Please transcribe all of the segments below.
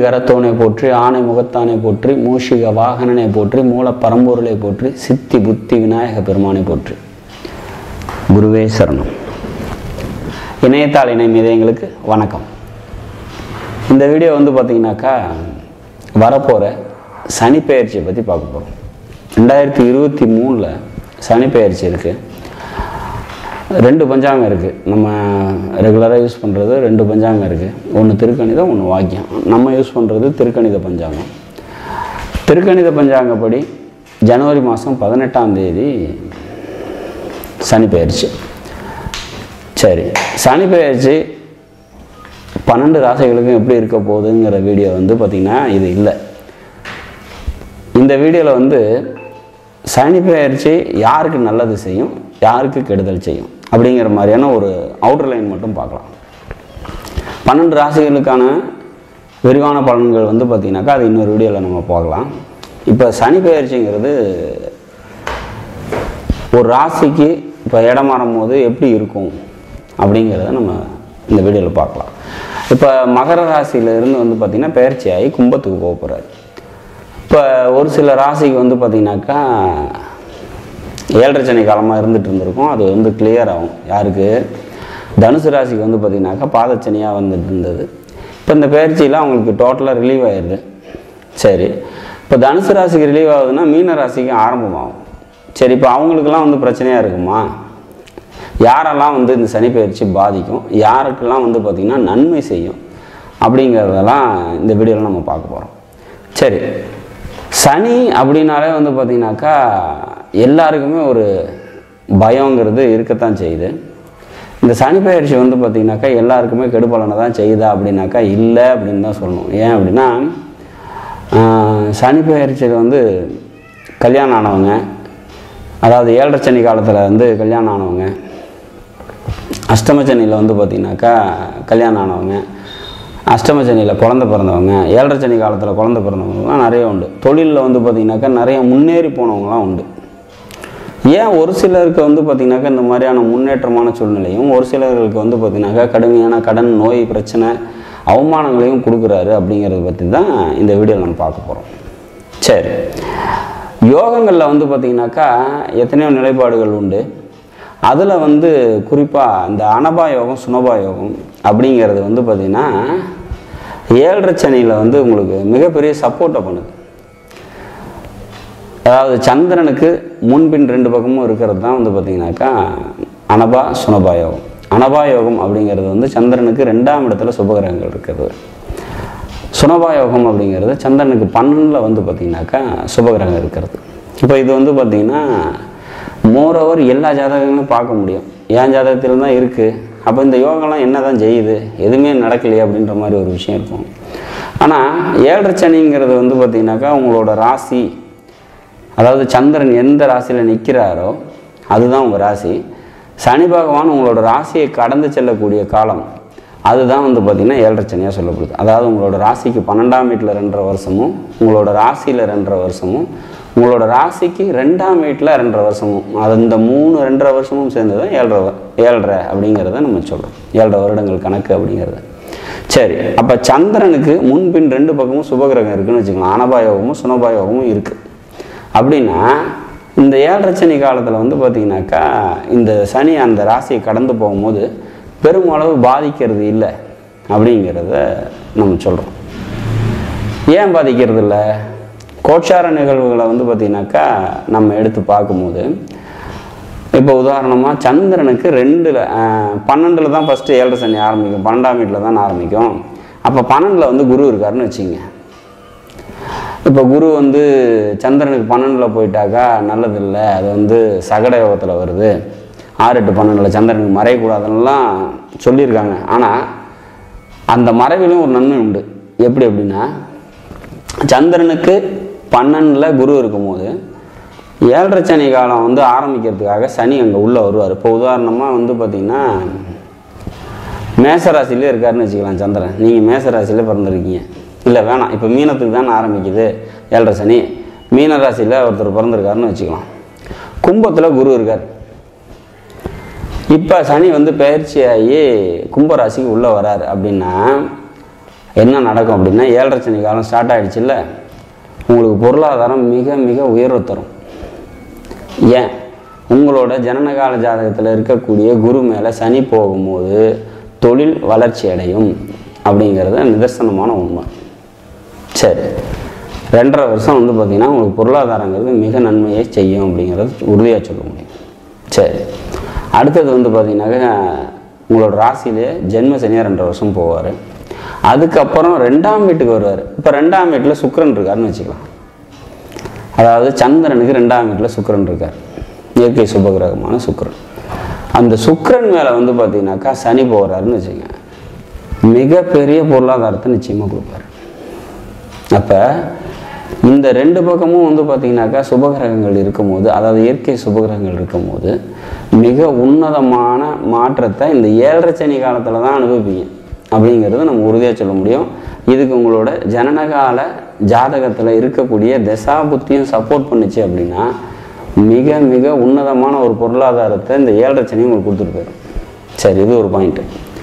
கரத்தோனை போற்றி ஆணை முகத்தானை போற்றி மூஷிக வாகனனை போற்றி மூல பரம்பொருளை போற்றி சித்தி புத்தி விநாயக பெருமானை போற்றி குருவே சரணம் இணையத்தாள் இணை மீதயங்களுக்கு வணக்கம் இந்த வீடியோ வந்து பார்த்தீங்கன்னாக்கா வரப்போகிற சனி பெயர்ச்சியை பற்றி பார்க்க போகிறோம் ரெண்டாயிரத்தி இருபத்தி மூணில் சனி பெயர்ச்சி இருக்குது ரெண்டு பஞ்சாங்கம் இருக்குது நம்ம ரெகுலராக யூஸ் பண்ணுறது ரெண்டு பஞ்சாங்கம் இருக்குது ஒன்று திருக்கணிதம் ஒன்று வாக்கியம் நம்ம யூஸ் பண்ணுறது திருக்கணித பஞ்சாங்கம் திருக்கணித பஞ்சாங்கப்படி ஜனவரி மாதம் பதினெட்டாம் தேதி சனி பெயர்ச்சி சரி சனி பெயர்ச்சி பன்னெண்டு ராசிகளுக்கும் எப்படி இருக்க போகுதுங்கிற வீடியோ வந்து பார்த்திங்கன்னா இது இல்லை இந்த வீடியோவில் வந்து சனி பெயர்ச்சி யாருக்கு நல்லது செய்யும் யாருக்கு கெடுதல் செய்யும் அப்படிங்கிற மாதிரியான ஒரு அவுட்டர் லைன் மட்டும் பார்க்கலாம் பன்னெண்டு ராசிகளுக்கான விரிவான பலன்கள் வந்து பார்த்திங்கனாக்கா அது இன்னொரு வீடியோவில் நம்ம பார்க்கலாம் இப்போ சனி பெயர்ச்சிங்கிறது ஒரு ராசிக்கு இப்போ இடம் மாறும்போது எப்படி இருக்கும் அப்படிங்கிறத நம்ம இந்த வீடியோவில் பார்க்கலாம் இப்போ மகர ராசியிலேருந்து வந்து பார்த்திங்கன்னா பெயர்ச்சி ஆகி கும்பத்துக்கு போக போகிறாரு இப்போ ஒரு சில ராசிக்கு வந்து பார்த்திங்கனாக்கா ஏழரை சனி காலமாக இருந்துட்டு இருந்திருக்கும் அது வந்து கிளியர் ஆகும் யாருக்கு தனுசு ராசிக்கு வந்து பார்த்திங்கனாக்கா பாதச்சனியாக வந்துட்டு இருந்தது இப்போ இந்த பயிற்சியில் அவங்களுக்கு டோட்டலாக ரிலீவ் ஆயிடுது சரி இப்போ தனுசு ராசிக்கு ரிலீவ் ஆகுதுன்னா மீன ராசிக்கு ஆரம்பமாகும் சரி இப்போ அவங்களுக்கெல்லாம் வந்து பிரச்சனையாக இருக்குமா யாரெல்லாம் வந்து இந்த சனி பயிற்சி பாதிக்கும் யாருக்கெல்லாம் வந்து பார்த்திங்கன்னா நன்மை செய்யும் அப்படிங்கிறதெல்லாம் இந்த வீடியோவில் நம்ம பார்க்க போகிறோம் சரி சனி அப்படின்னாலே வந்து பார்த்திங்கனாக்கா எல்லாருக்குமே ஒரு பயங்கிறது இருக்கத்தான் செய்யுது இந்த சனி பயிற்சி வந்து பார்த்திங்கனாக்கா எல்லாருக்குமே கெடுபலனை தான் செய்யுதா அப்படின்னாக்கா இல்லை அப்படின்னு தான் சொல்லணும் ஏன் அப்படின்னா ஆஹ், சனி பயிற்சியில் வந்து கல்யாணம் ஆனவங்க அதாவது ஏழரை சனி காலத்தில் வந்து கல்யாணம் ஆனவங்க அஷ்டம சனியில் வந்து பார்த்திங்கனாக்கா கல்யாணம் ஆனவங்க அஷ்டம சனியில் குழந்த பிறந்தவங்க ஏழரை சனி காலத்தில் குழந்த பிறந்தவங்கலாம் நிறைய உண்டு தொழிலில் வந்து பார்த்திங்கனாக்கா நிறைய முன்னேறி போனவங்களாம் உண்டு ஏன் ஒரு சிலருக்கு வந்து பார்த்திங்கனாக்கா இந்த மாதிரியான முன்னேற்றமான சூழ்நிலையும் ஒரு சிலர்களுக்கு வந்து பார்த்திங்கனாக்கா கடுமையான கடன் நோய் பிரச்சனை அவமானங்களையும் கொடுக்குறாரு அப்படிங்கிறத பற்றி தான் இந்த வீடியோவில் நம்ம பார்க்க போகிறோம் சரி யோகங்களில் வந்து பார்த்திங்கனாக்கா எத்தனையோ நிலைப்பாடுகள் உண்டு அதில் வந்து குறிப்பாக இந்த அனபா யோகம் சுனபா யோகம் அப்படிங்கிறது வந்து பார்த்திங்கன்னா ஏழரை சனியில் வந்து உங்களுக்கு மிகப்பெரிய சப்போர்ட்டை பண்ணுது அதாவது சந்திரனுக்கு முன்பின் ரெண்டு பக்கமும் இருக்கிறது தான் வந்து பார்த்திங்கனாக்கா அனபா சுனபா யோகம் அனபா யோகம் அப்படிங்கிறது வந்து சந்திரனுக்கு ரெண்டாம் இடத்துல சுபகிரகங்கள் இருக்கிறது சுனபா யோகம் அப்படிங்கிறது சந்திரனுக்கு பன்னெண்டில் வந்து பார்த்திங்கனாக்கா சுபகிரகம் இருக்கிறது இப்போ இது வந்து பார்த்திங்கன்னா மோரோவர் எல்லா ஜாதகங்களும் பார்க்க முடியும் என் ஜாதகத்தில் தான் இருக்குது அப்போ இந்த யோகம்லாம் என்ன தான் செய்யுது எதுவுமே நடக்கலையே அப்படின்ற மாதிரி ஒரு விஷயம் இருக்கும் ஆனால் ஏழரை சனிங்கிறது வந்து பார்த்திங்கனாக்கா உங்களோட ராசி அதாவது சந்திரன் எந்த ராசியில் நிற்கிறாரோ அதுதான் உங்கள் ராசி சனி பகவான் உங்களோட ராசியை கடந்து செல்லக்கூடிய காலம் அதுதான் வந்து பார்த்திங்கன்னா ஏழரை சனியாக சொல்லப்படுது அதாவது உங்களோட ராசிக்கு பன்னெண்டாம் வீட்டில் ரெண்டரை வருஷமும் உங்களோட ராசியில் ரெண்டரை வருஷமும் உங்களோட ராசிக்கு ரெண்டாம் வீட்டில் ரெண்டரை வருஷமும் அது இந்த மூணு ரெண்டரை வருஷமும் சேர்ந்து தான் ஏழரை வ- ஏழரை அப்படிங்கிறத நம்ம சொல்கிறோம் ஏழரை வருடங்கள் கணக்கு அப்படிங்கிறது சரி அப்போ சந்திரனுக்கு முன்பின் ரெண்டு பக்கமும் சுபகிரகம் இருக்குன்னு வச்சுக்கலாம் அனபாயோகமும் சுனபாயோகமும் இருக்குது அப்படின்னா இந்த ஏழரை சனி காலத்தில் வந்து பார்த்திங்கனாக்கா இந்த சனி அந்த ராசியை கடந்து போகும்போது பெருமளவு பாதிக்கிறது இல்லை அப்படிங்கிறத நம்ம சொல்கிறோம் ஏன் பாதிக்கிறது இல்லை கோட்சார நிகழ்வுகளை வந்து பார்த்திங்கனாக்கா நம்ம எடுத்து பார்க்கும்போது இப்போ உதாரணமாக சந்திரனுக்கு ரெண்டில் பன்னெண்டில் தான் ஃபஸ்ட்டு ஏழரை சனி ஆரம்பிக்கும் பன்னெண்டாம் வீட்டில் தான் ஆரம்பிக்கும் அப்போ பன்னெண்டில் வந்து குரு இருக்காருன்னு வச்சுங்க இப்போ குரு வந்து சந்திரனுக்கு பன்னெண்டில் போயிட்டாக்கா நல்லதில்லை அது வந்து சகட யோகத்தில் வருது ஆறு எட்டு பன்னெண்டில் சந்திரனுக்கு மறையக்கூடாதுன்னெலாம் சொல்லியிருக்காங்க ஆனால் அந்த மறைவிலும் ஒரு நன்மை உண்டு எப்படி அப்படின்னா சந்திரனுக்கு பன்னெண்டில் குரு இருக்கும்போது ஏழரை சனி காலம் வந்து ஆரம்பிக்கிறதுக்காக சனி அங்கே உள்ளே வருவார் இப்போ உதாரணமாக வந்து பார்த்திங்கன்னா மேசராசிலே இருக்காருன்னு வச்சுக்கலாம் சந்திரன் நீங்கள் மேசராசியில் பிறந்திருக்கீங்க இல்லை வேணாம் இப்போ மீனத்துக்கு தானே ஆரம்பிக்குது ஏழரை சனி மீன ராசியில் ஒருத்தர் பிறந்திருக்காருன்னு வச்சுக்கலாம் கும்பத்தில் குரு இருக்கார் இப்போ சனி வந்து பயிற்சியாகி கும்பராசிக்கு உள்ளே வராரு அப்படின்னா என்ன நடக்கும் அப்படின்னா ஏழரை சனி காலம் ஸ்டார்ட் ஆகிடுச்சுல்ல உங்களுக்கு பொருளாதாரம் மிக மிக உயர்வு தரும் ஏன் உங்களோட ஜனனகால ஜாதகத்தில் இருக்கக்கூடிய குரு மேலே சனி போகும்போது தொழில் வளர்ச்சி அடையும் அப்படிங்கிறது நிதர்சனமான உண்மை சரி ரெண்டரை வருஷம் வந்து பார்த்திங்கன்னா உங்களுக்கு பொருளாதாரங்கிறது மிக நன்மையை செய்யும் அப்படிங்கிறது உறுதியாக சொல்ல முடியும் சரி அடுத்தது வந்து பார்த்திங்கனாக்கா உங்களோட ராசியிலே ஜென்ம சனியாக ரெண்டரை வருஷம் போவார் அதுக்கப்புறம் ரெண்டாம் வீட்டுக்கு வருவார் இப்போ ரெண்டாம் வீட்டில் சுக்கிரன் இருக்காருன்னு வச்சுக்கலாம் அதாவது சந்திரனுக்கு ரெண்டாம் வீட்டில் சுக்கிரன் இருக்கார் இயற்கை சுபகிரகமான சுக்கிரன் அந்த சுக்கிரன் மேலே வந்து பார்த்தீங்கன்னாக்கா சனி போகிறாருன்னு வச்சுங்க மிகப்பெரிய பொருளாதாரத்தை நிச்சயமாக கொடுப்பாரு அப்போ இந்த ரெண்டு பக்கமும் வந்து பார்த்தீங்கன்னாக்கா சுபகிரகங்கள் இருக்கும்போது அதாவது இயற்கை சுபகிரகங்கள் இருக்கும்போது மிக உன்னதமான மாற்றத்தை இந்த ஏழரை சனி காலத்தில் தான் அனுபவிப்பீங்க அப்படிங்கிறது நம்ம உறுதியாக சொல்ல முடியும் இதுக்கு உங்களோட ஜனனகால ஜாதகத்தில் இருக்கக்கூடிய தசா புத்தியும் சப்போர்ட் பண்ணுச்சு அப்படின்னா மிக மிக உன்னதமான ஒரு பொருளாதாரத்தை இந்த ஏழரை சனி உங்களுக்கு கொடுத்துட்டு போயிடும் சரி இது ஒரு பாயிண்ட்டு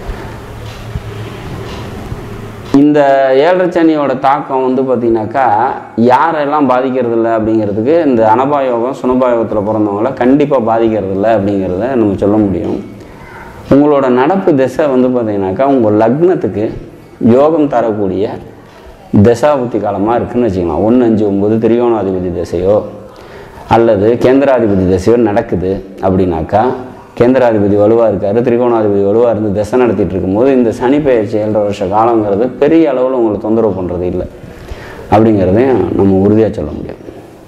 இந்த ஏழரை சனியோட தாக்கம் வந்து பார்த்தீங்கன்னாக்கா யாரெல்லாம் பாதிக்கிறது இல்லை அப்படிங்கிறதுக்கு இந்த அனபாயோகம் சுனபாயோகத்தில் பிறந்தவங்கள கண்டிப்பாக பாதிக்கிறது இல்லை அப்படிங்கிறத நம்ம சொல்ல முடியும் உங்களோட நடப்பு திசை வந்து பார்த்தீங்கன்னாக்கா உங்கள் லக்னத்துக்கு யோகம் தரக்கூடிய தசாபுத்தி காலமாக இருக்குன்னு வச்சுக்கலாம் ஒன்று அஞ்சு ஒம்பது திரிகோணாதிபதி திசையோ அல்லது கேந்திராதிபதி திசையோ நடக்குது அப்படின்னாக்கா கேந்திராதிபதி வலுவாக இருக்கார் திரிகோணாதிபதி வலுவாக இருந்து திசை நடத்திட்டு இருக்கும்போது இந்த சனி பெயர்ச்சி ஏழரை வருஷ காலங்கிறது பெரிய அளவில் உங்களை தொந்தரவு பண்ணுறது இல்லை அப்படிங்கிறதையும் நம்ம உறுதியாக சொல்ல முடியும்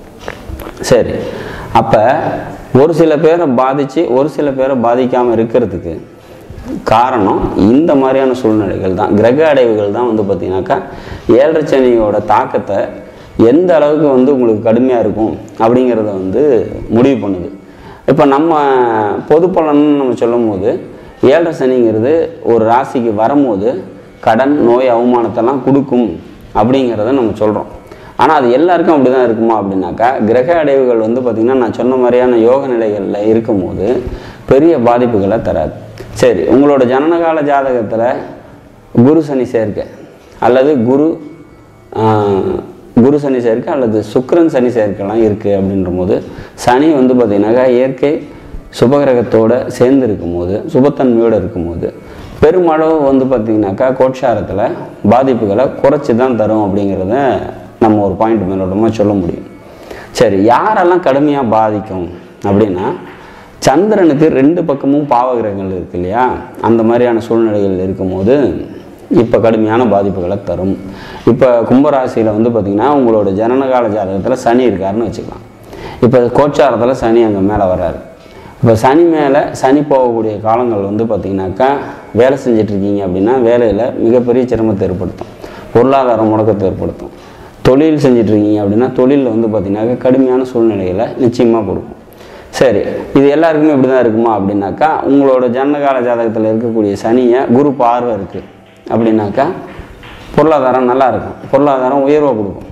சரி அப்போ ஒரு சில பேரை பாதித்து ஒரு சில பேரை பாதிக்காமல் இருக்கிறதுக்கு காரணம் இந்த மாதிரியான சூழ்நிலைகள் தான் கிரக அடைவுகள் தான் வந்து பார்த்திங்கனாக்கா ஏழரை சனியோட தாக்கத்தை எந்த அளவுக்கு வந்து உங்களுக்கு கடுமையாக இருக்கும் அப்படிங்கிறத வந்து முடிவு பண்ணுது இப்போ நம்ம பொது பலன்னு நம்ம சொல்லும் போது ஏழரை சனிங்கிறது ஒரு ராசிக்கு வரும்போது கடன் நோய் அவமானத்தெல்லாம் கொடுக்கும் அப்படிங்கிறத நம்ம சொல்கிறோம் ஆனால் அது எல்லாருக்கும் அப்படி தான் இருக்குமா அப்படின்னாக்கா கிரக அடைவுகள் வந்து பார்த்திங்கன்னா நான் சொன்ன மாதிரியான யோக நிலைகளில் இருக்கும்போது பெரிய பாதிப்புகளை தராது சரி உங்களோட ஜனனகால ஜாதகத்தில் குரு சனி சேர்க்கை அல்லது குரு ஆஹ், குரு சனி சேர்க்கை அல்லது சுக்கிரன் சனி சேர்க்கைலாம் இருக்குது அப்படின்ற போது சனி வந்து பார்த்திங்கனாக்கா இயற்கை சுபகிரகத்தோடு சேர்ந்து இருக்கும்போது சுபத்தன்மையோடு இருக்கும்போது பெருமளவு வந்து பார்த்திங்கனாக்கா கோட்சாரத்தில் பாதிப்புகளை குறைச்சி தான் தரும் அப்படிங்கிறத நம்ம ஒரு பாயிண்ட் மேலோட்டமாக சொல்ல முடியும் சரி யாரெல்லாம் கடுமையாக பாதிக்கும் அப்படின்னா சந்திரனுக்கு ரெண்டு பக்கமும் பாவகிரகங்கள் இருக்கு இல்லையா அந்த மாதிரியான சூழ்நிலைகள் இருக்கும்போது இப்போ கடுமையான பாதிப்புகளை தரும் இப்போ கும்பராசியில் வந்து பார்த்திங்கன்னா உங்களோட ஜனனகால ஜாதகத்தில் சனி இருக்காருன்னு வச்சுக்கலாம் இப்போ கோச்சாரத்தில் சனி அங்கே மேலே வராரு இப்போ சனி மேலே சனி போகக்கூடிய காலங்கள் வந்து பார்த்திங்கனாக்கா வேலை செஞ்சிட்ருக்கீங்க அப்படின்னா வேலையில் மிகப்பெரிய சிரமத்தை ஏற்படுத்தும் பொருளாதார முடக்கத்தை ஏற்படுத்தும் தொழில் செஞ்சிட்ருக்கீங்க அப்படின்னா தொழிலில் வந்து பார்த்திங்கனாக்கா கடுமையான சூழ்நிலைகளை நிச்சயமாக கொடுக்கும் சரி இது எல்லாருக்குமே இப்படி தான் இருக்குமா அப்படின்னாக்கா உங்களோட ஜனனகால ஜாதகத்தில் இருக்கக்கூடிய சனியை குரு பார்வை இருக்குது அப்படின்னாக்கா பொருளாதாரம் நல்லா இருக்கும் பொருளாதாரம் உயர்வை கொடுக்கும்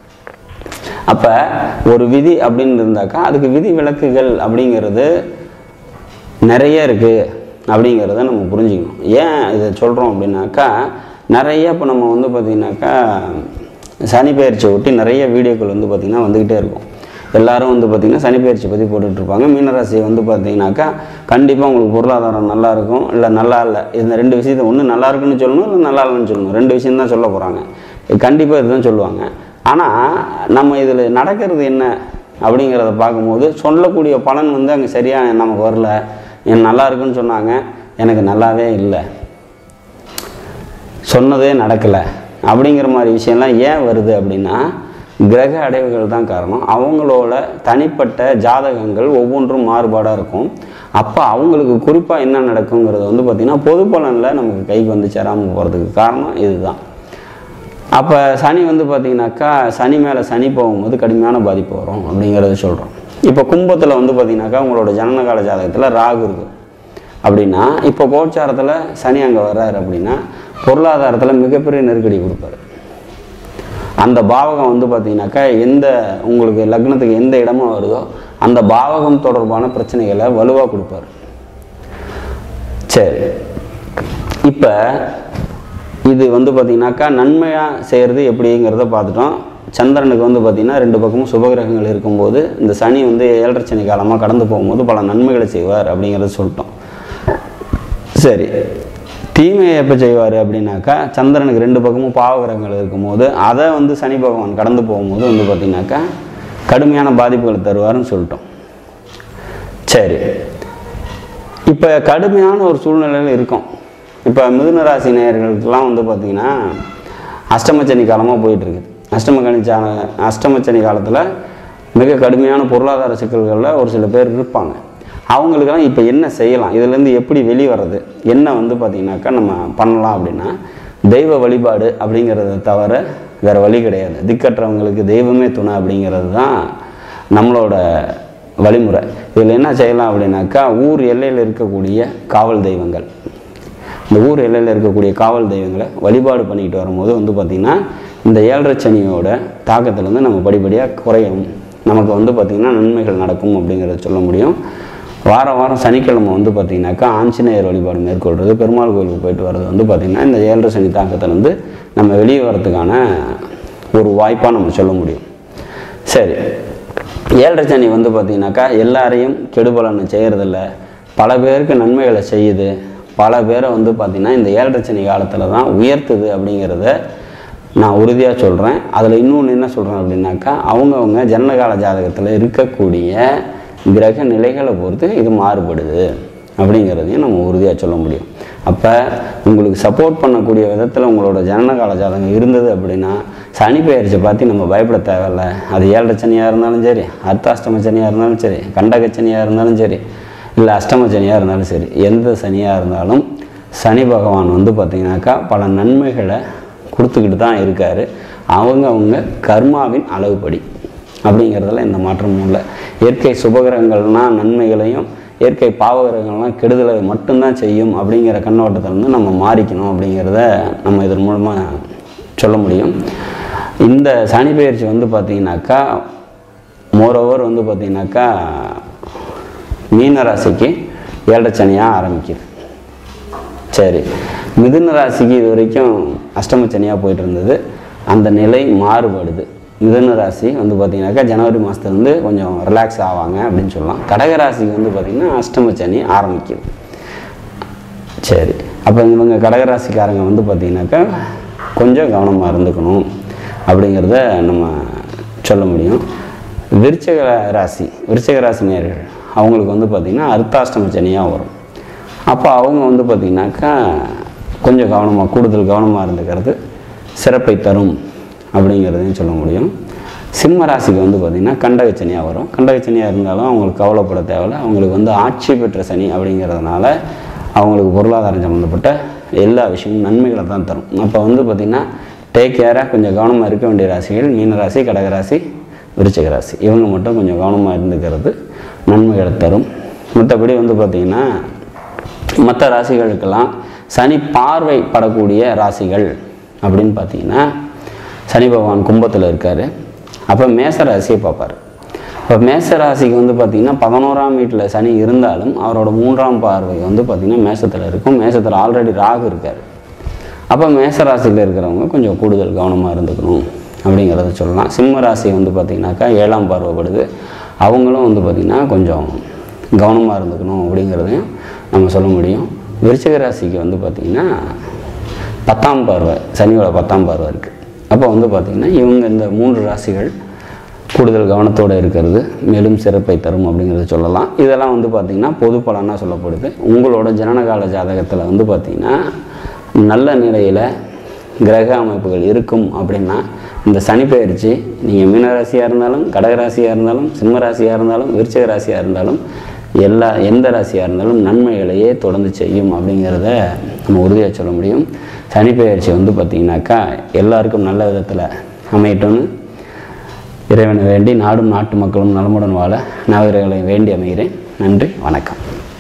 அப்போ ஒரு விதி அப்படின்னு இருந்தாக்கா அதுக்கு விதி விலக்குகள் அப்படிங்கிறது நிறைய இருக்குது அப்படிங்கிறத நம்ம புரிஞ்சுக்கணும் ஏன் இதை சொல்கிறோம் அப்படின்னாக்கா நிறைய இப்போ நம்ம வந்து பார்த்திங்கனாக்கா சனி பயிற்சியை ஒட்டி நிறைய வீடியோக்கள் வந்து பார்த்திங்கன்னா வந்துக்கிட்டே இருக்கும் எல்லாரும் வந்து பார்த்திங்கன்னா சனி பயிற்சி பற்றி போட்டுட்ருப்பாங்க மீனராசி வந்து பார்த்திங்கனாக்கா கண்டிப்பாக உங்களுக்கு பொருளாதாரம் நல்லா இருக்கும் இல்லை நல்லா இல்லை இந்த ரெண்டு விஷயத்தை ஒன்று நல்லா இருக்குன்னு சொல்லணும் இல்லை நல்லா இல்லைன்னு சொல்லணும் ரெண்டு விஷயம் தான் சொல்ல போகிறாங்க கண்டிப்பாக இதுதான் சொல்லுவாங்க ஆனால் நம்ம இதில் நடக்கிறது என்ன அப்படிங்கிறத பார்க்கும்போது சொல்லக்கூடிய பலன் வந்து அங்கே சரியாக நமக்கு வரல என் நல்லா இருக்குன்னு சொன்னாங்க எனக்கு நல்லாவே இல்லை சொன்னதே நடக்கலை அப்படிங்கிற மாதிரி விஷயம்லாம் ஏன் வருது அப்படின்னா கிரக அடைவுகள் தான் காரணம் அவங்களோட தனிப்பட்ட ஜாதகங்கள் ஒவ்வொன்றும் மாறுபாடாக இருக்கும் அப்போ அவங்களுக்கு குறிப்பாக என்ன நடக்குங்கிறது வந்து பார்த்திங்கன்னா பொது பலனில் நமக்கு கைக்கு வந்து சேராமல் போகிறதுக்கு காரணம் இதுதான் அப்போ சனி வந்து பார்த்திங்கனாக்கா சனி மேலே சனி போகும்போது கடுமையான பாதிப்பு வரும் அப்படிங்கிறத சொல்கிறோம் இப்போ கும்பத்தில் வந்து பார்த்திங்கனாக்கா உங்களோட ஜனனகால ஜாதகத்தில் ராகு இருக்குது அப்படின்னா இப்போ கோச்சாரத்தில் சனி அங்கே வர்றாரு அப்படின்னா பொருளாதாரத்தில் மிகப்பெரிய நெருக்கடி கொடுப்பாரு அந்த பாவகம் வந்து பார்த்தீங்கன்னாக்கா எந்த உங்களுக்கு லக்னத்துக்கு எந்த இடமா வருதோ அந்த பாவகம் தொடர்பான பிரச்சனைகளை வலுவாக கொடுப்பாரு சரி இப்போ இது வந்து பார்த்திங்கனாக்கா நன்மையாக செய்கிறது எப்படிங்கிறத பார்த்துட்டோம் சந்திரனுக்கு வந்து பார்த்திங்கன்னா ரெண்டு பக்கமும் சுபகிரகங்கள் இருக்கும்போது இந்த சனி வந்து ஏழரை சனி காலமாக கடந்து போகும்போது பல நன்மைகளை செய்வார் அப்படிங்கிறத சொல்லிட்டோம் சரி தீமையை எப்போ செய்வார் அப்படின்னாக்கா சந்திரனுக்கு ரெண்டு பக்கமும் பாவகிரகங்கள் இருக்கும்போது அதை வந்து சனி பகவான் கடந்து போகும்போது வந்து பார்த்திங்கனாக்கா கடுமையான பாதிப்புகளை தருவார்னு சொல்லிட்டோம் சரி இப்போ கடுமையான ஒரு சூழ்நிலையில் இருக்கும் இப்போ மிதுன ராசி நேயர்களுக்கெல்லாம் வந்து பார்த்திங்கன்னா அஷ்டமச்சனி காலமாக போயிட்டுருக்குது அஷ்டமக்கணி சா அஷ்டமச்சனி காலத்தில் மிக கடுமையான பொருளாதார சிக்கல்களில் ஒரு சில பேர் இருப்பாங்க அவங்களுக்கெல்லாம் இப்போ என்ன செய்யலாம் இதுலேருந்து எப்படி வெளியே வர்றது என்ன வந்து பார்த்திங்கனாக்கா நம்ம பண்ணலாம் அப்படின்னா தெய்வ வழிபாடு அப்படிங்கிறத தவிர வேறு வழி கிடையாது திக்கற்றவங்களுக்கு தெய்வமே துணை அப்படிங்கிறது தான் நம்மளோட வழிமுறை இதில் என்ன செய்யலாம் அப்படின்னாக்கா ஊர் எல்லையில் இருக்கக்கூடிய காவல் தெய்வங்கள் இந்த ஊர் எல்லையில் இருக்கக்கூடிய காவல் தெய்வங்களை வழிபாடு பண்ணிக்கிட்டு வரும்போது வந்து பார்த்திங்கன்னா இந்த ஏழரை சனியோட தாக்கத்துலேருந்து நம்ம படிப்படியாக குறையும் நமக்கு வந்து பார்த்திங்கன்னா நன்மைகள் நடக்கும் அப்படிங்கிறத சொல்ல முடியும் வாரம் வாரம் சனிக்கிழமை வந்து பார்த்திங்கனாக்கா ஆஞ்சநேயர் வழிபாடு மேற்கொள்கிறது பெருமாள் கோயிலுக்கு போயிட்டு வர்றது வந்து பார்த்திங்கன்னா இந்த ஏழரை சனி தாக்கத்துலேருந்து நம்ம வெளியே வரதுக்கான ஒரு வாய்ப்பாக நம்ம சொல்ல முடியும் சரி ஏழரை சனி வந்து பார்த்திங்கனாக்கா எல்லாரையும் கெடுபலன்னு செய்கிறதில்ல பல பேருக்கு நன்மைகளை செய்யுது பல பேரை வந்து பார்த்திங்கன்னா இந்த ஏழரை சனி காலத்தில் தான் உயர்த்துது அப்படிங்கிறத நான் உறுதியாக சொல்கிறேன் அதில் இன்னொன்று என்ன சொல்கிறேன் அப்படின்னாக்கா அவங்கவுங்க ஜனனகால ஜாதகத்தில் இருக்கக்கூடிய கிரக நிலைகளை பொறுத்து இது மாறுபடுது அப்படிங்கிறதையும் நம்ம உறுதியாக சொல்ல முடியும் அப்போ உங்களுக்கு சப்போர்ட் பண்ணக்கூடிய விதத்தில் உங்களோட ஜனனகால ஜாதகம் இருந்தது அப்படின்னா சனி பெயர்ச்சி பார்த்து நம்ம பயப்பட தேவையில்ல அது ஏழரை சனியாக இருந்தாலும் சரி அர்த்தாஷ்டம சனியாக இருந்தாலும் சரி கண்டக சனியாக இருந்தாலும் சரி இல்லை அஷ்டம சனியாக இருந்தாலும் சரி எந்த சனியாக இருந்தாலும் சனி பகவான் வந்து பார்த்திங்கனாக்கா பல நன்மைகளை கொடுத்துக்கிட்டு தான் இருக்கார் அவங்க அவங்க கர்மாவின் அளவுப்படி அப்படிங்கிறதுல எந்த மாற்றமும் இல்லை இயற்கை சுபகிரகங்கள்னால் நன்மைகளையும் இயற்கை பாவகிரகங்கள்லாம் கெடுதலை மட்டும்தான் செய்யும் அப்படிங்கிற கண்ணோட்டத்தில் வந்து நம்ம மாறிக்கணும் அப்படிங்கிறத நம்ம இதன் மூலமாக சொல்ல முடியும் இந்த சனி பயிற்சி வந்து பார்த்திங்கனாக்கா மோரோவர் வந்து பார்த்திங்கனாக்கா மீன ராசிக்கு ஏழரை சனியாக ஆரம்பிக்குது சரி மிதுன ராசிக்கு இது வரைக்கும் அஷ்டம சனியாக போயிட்டு இருந்தது அந்த நிலை மாறுபடுது மிதுன ராசி வந்து பார்த்திங்கனாக்கா ஜனவரி மாதத்துலேருந்து கொஞ்சம் ரிலாக்ஸ் ஆவாங்க அப்படின்னு சொல்லலாம் கடக ராசிக்கு வந்து பார்த்திங்கன்னா அஷ்டம சனி ஆரம்பிக்குது சரி அப்போ இவங்க கடகராசிக்காரங்க வந்து பார்த்திங்கனாக்கா கொஞ்சம் கவனமாக இருந்துக்கணும் அப்படிங்கிறத நம்ம சொல்ல முடியும் விருச்சக ராசி விருச்சக ராசி நேர்கள் அவங்களுக்கு வந்து பார்த்திங்கன்னா அர்த்தாஷ்டம சனியாக வரும் அப்போ அவங்க வந்து பார்த்திங்கனாக்கா கொஞ்சம் கவனமாக கூடுதல் கவனமாக இருந்துக்கிறது சிறப்பை தரும் அப்படிங்கிறதையும் சொல்ல முடியும் சிம்ம ராசிக்கு வந்து பார்த்திங்கன்னா கண்டகச்சனியாக வரும் கண்டகச்சனியாக இருந்தாலும் அவங்களுக்கு கவலைப்பட தேவையில்ல அவங்களுக்கு வந்து ஆட்சி பெற்ற சனி அப்படிங்கிறதுனால அவங்களுக்கு பொருளாதாரம் சம்மந்தப்பட்ட எல்லா விஷயமும் நன்மைகளை தான் தரும் அப்போ வந்து பார்த்திங்கன்னா டேக் கேராக கொஞ்சம் கவனமாக இருக்க வேண்டிய ராசிகள் மீன ராசி கடகராசி விருச்சிக ராசி இவங்க மட்டும் கொஞ்சம் கவனமாக இருந்துக்கிறது நன்மைகளை தரும் மற்றபடி வந்து பார்த்திங்கன்னா மற்ற ராசிகளுக்கெல்லாம் சனி பார்வை படக்கூடிய ராசிகள் அப்படின்னு பார்த்தீங்கன்னா சனி பகவான் கும்பத்தில் இருக்கார் அப்போ மேச ராசியை பார்ப்பார் இப்போ மேச ராசிக்கு வந்து பார்த்திங்கன்னா பதினோராம் வீட்டில் சனி இருந்தாலும் அவரோட மூன்றாம் பார்வை வந்து பார்த்திங்கன்னா மேசத்தில் இருக்கும் மேசத்தில் ஆல்ரெடி ராகு இருக்கார் அப்போ மேச ராசியில் இருக்கிறவங்க கொஞ்சம் கூடுதல் கவனமாக இருந்துக்கணும் அப்படிங்கிறத சொல்லலாம் சிம்ம ராசி வந்து பார்த்திங்கனாக்கா ஏழாம் பார்வைப்படுது அவங்களும் வந்து பார்த்திங்கன்னா கொஞ்சம் கவனமாக இருந்துக்கணும் அப்படிங்கிறதையும் நம்ம சொல்ல முடியும் விருச்சிக ராசிக்கு வந்து பார்த்திங்கன்னா பத்தாம் பார்வை சனியோட பத்தாம் பார்வை இருக்குது அப்போ வந்து பார்த்திங்கன்னா இவங்க இந்த மூன்று ராசிகள் கூடுதல் கவனத்தோடு இருக்கிறது மேலும் சிறப்பை தரும் அப்படிங்கிறத சொல்லலாம் இதெல்லாம் வந்து பார்த்திங்கன்னா பொது பலனாக சொல்லப்படுது உங்களோட ஜனனகால ஜாதகத்தில் வந்து பார்த்திங்கன்னா நல்ல நிலையில் கிரக அமைப்புகள் இருக்கும் அப்படின்னா இந்த சனி பயிற்சி நீங்கள் மீனராசியாக இருந்தாலும் கடகராசியாக இருந்தாலும் சிம்ம ராசியாக இருந்தாலும் விருச்சிக ராசியாக இருந்தாலும் எல்லா எந்த ராசியாக இருந்தாலும் நன்மைகளையே தொடர்ந்து செய்யும் அப்படிங்கிறத நம்ம உறுதியாக சொல்ல முடியும் சனி பயிற்சி வந்து பார்த்திங்கனாக்கா எல்லாருக்கும் நல்ல விதத்தில் அமையட்டும்னு இறைவனை வேண்டி நாடும் நாட்டு மக்களும் நலமுடன் வாழ நவகிரகளை வேண்டி அமைகிறேன் நன்றி வணக்கம்